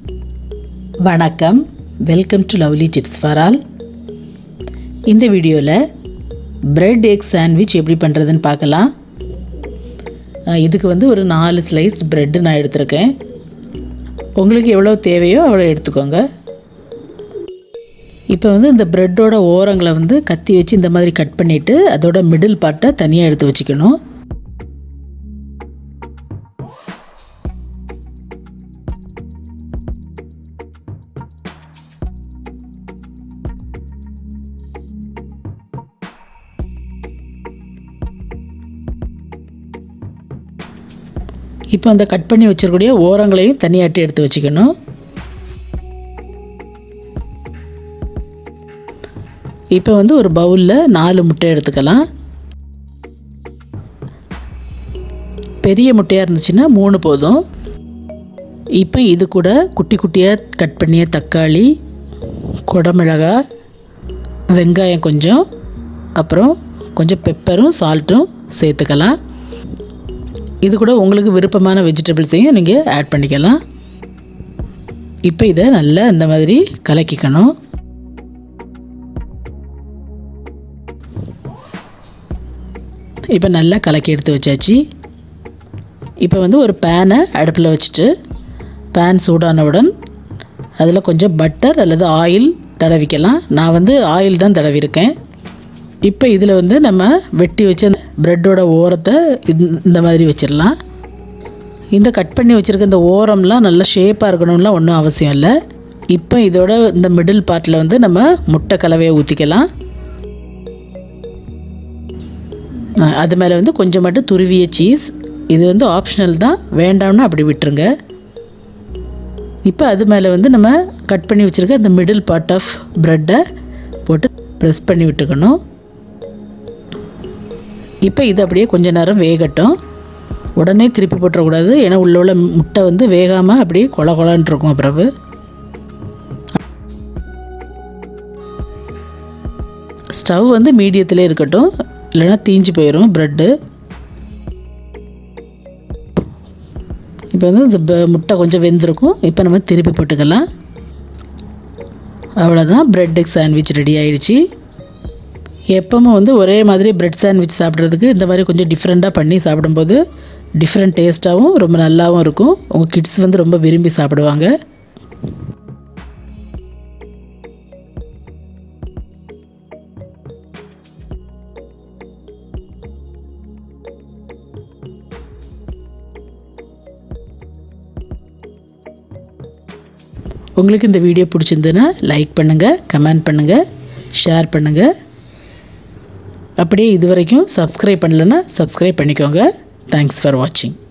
வணக்கம் welcome to lovely tips for all இந்த வீடியோவில் பிரெட் எக் சாண்ட்விச் எப்படி பண்ணுறதுன்னு பார்க்கலாம் அஹ் இதுக்கு வந்து ஒரு நாலு ஸ்லைஸ் பிரெட்டு நான் எடுத்திருக்கேன் உங்களுக்கு எவ்வளோ தேவையோ அவ்வளோ எடுத்துக்கோங்க இப்போ வந்து இந்த ப்ரெட்டோட ஓரங்களை வந்து கத்தி வச்சு இந்த மாதிரி கட் பண்ணிவிட்டு அதோட மிடில் பார்ட்டை தனியாக எடுத்து வச்சுக்கணும் இப்போ அந்த கட் பண்ணி வச்சிருக்கக்கூடிய ஓரங்களையும் தனியாட்டி எடுத்து வச்சுக்கணும் இப்போ வந்து ஒரு பவுலில் நாலு முட்டை எடுத்துக்கலாம் பெரிய முட்டையாக இருந்துச்சுன்னா மூணு போதும் இப்போ இது கூட குட்டி குட்டியாக கட் பண்ணிய தக்காளி குடமிளகாய் வெங்காயம் கொஞ்சம் அப்புறம் கொஞ்சம் பெப்பரும் சால்ட்டும் சேர்த்துக்கலாம் இது கூட உங்களுக்கு விருப்பமான வெஜிடபிள்ஸையும் நீங்கள் ஆட் பண்ணிக்கலாம் இப்போ இதை நல்லா இந்த மாதிரி கலக்கிக்கணும் இப்போ நல்லா கலக்கி எடுத்து வச்சாச்சு இப்போ வந்து ஒரு பேனை அடுப்பில் வச்சுட்டு பேன் சூடானவுடன் அதில் கொஞ்சம் பட்டர் அல்லது ஆயில் தடவிக்கலாம் நான் வந்து ஆயில் தான் தடவிருக்கேன் இப்போ இதில் வந்து நம்ம வெட்டி வச்ச அந்த ப்ரெட்டோட ஓரத்தை இந்த- இந்த மாதிரி வச்சிடலாம் இந்த கட் பண்ணி வச்சுருக்க இந்த ஓரம்லாம் நல்ல ஷேப்பாக இருக்கணும்லாம் ஒன்றும் அவசியம் இல்லை இப்போ இதோட இந்த மிடில் பார்ட்டில் வந்து நம்ம முட்டை கலவையை ஊற்றிக்கலாம் அஹ் அது மேலே வந்து கொஞ்சம் மட்டும் துருவிய சீஸ் இது வந்து ஆப்ஷனல் தான் வேண்டாம்னா அப்படி விட்டுருங்க இப்போ அது மேலே வந்து நம்ம கட் பண்ணி வச்சுருக்க இந்த மிடில் பார்ட் ஆஃப் ப்ரெட்டை போட்டு ப்ரெஸ் பண்ணி விட்டுக்கணும் இப்போ இது அப்படியே கொஞ்ச நேரம் வேகட்டும் உடனே திருப்பி போட்டுறக்கூடாது ஏன்னா உள்ள உள்ள முட்டை வந்து வேகாமல் அப்படியே கொல கொலன்னு இருக்கும் பிறகு ஸ்டவ் வந்து மீடியத்திலே இருக்கட்டும் இல்லைன்னா தீஞ்சு போயிடும் ப்ரெட்டு இப்போ வந்து இந்த ப- முட்டை கொஞ்சம் வெந்திருக்கும் இப்போ நம்ம திருப்பி போட்டுக்கலாம் அவ்வளோதான் பிரெட் சாண்ட்விச் ரெடி ஆயிடுச்சு எப்பவும் வந்து ஒரே மாதிரி பிரெட் சாண்ட்விச் சாப்பிட்றதுக்கு இந்த மாதிரி கொஞ்சம் டிஃப்ரெண்ட்டாக பண்ணி சாப்பிடும்போது டிஃப்ரெண்ட் டேஸ்ட்டாகவும் ரொம்ப நல்லாவும் இருக்கும் உங்கள் கிட்ஸ் வந்து ரொம்ப விரும்பி சாப்பிடுவாங்க உங்களுக்கு இந்த வீடியோ பிடிச்சிருந்ததுன்னா லைக் பண்ணுங்கள் கமெண்ட் பண்ணுங்கள் ஷேர் பண்ணுங்கள் அப்படியே இது வரைக்கும் சப்ஸ்கிரைப் பண்ணலைன்னா சப்ஸ்கிரைப் பண்ணிக்கோங்க தேங்க்ஸ் ஃபார் வாட்சிங்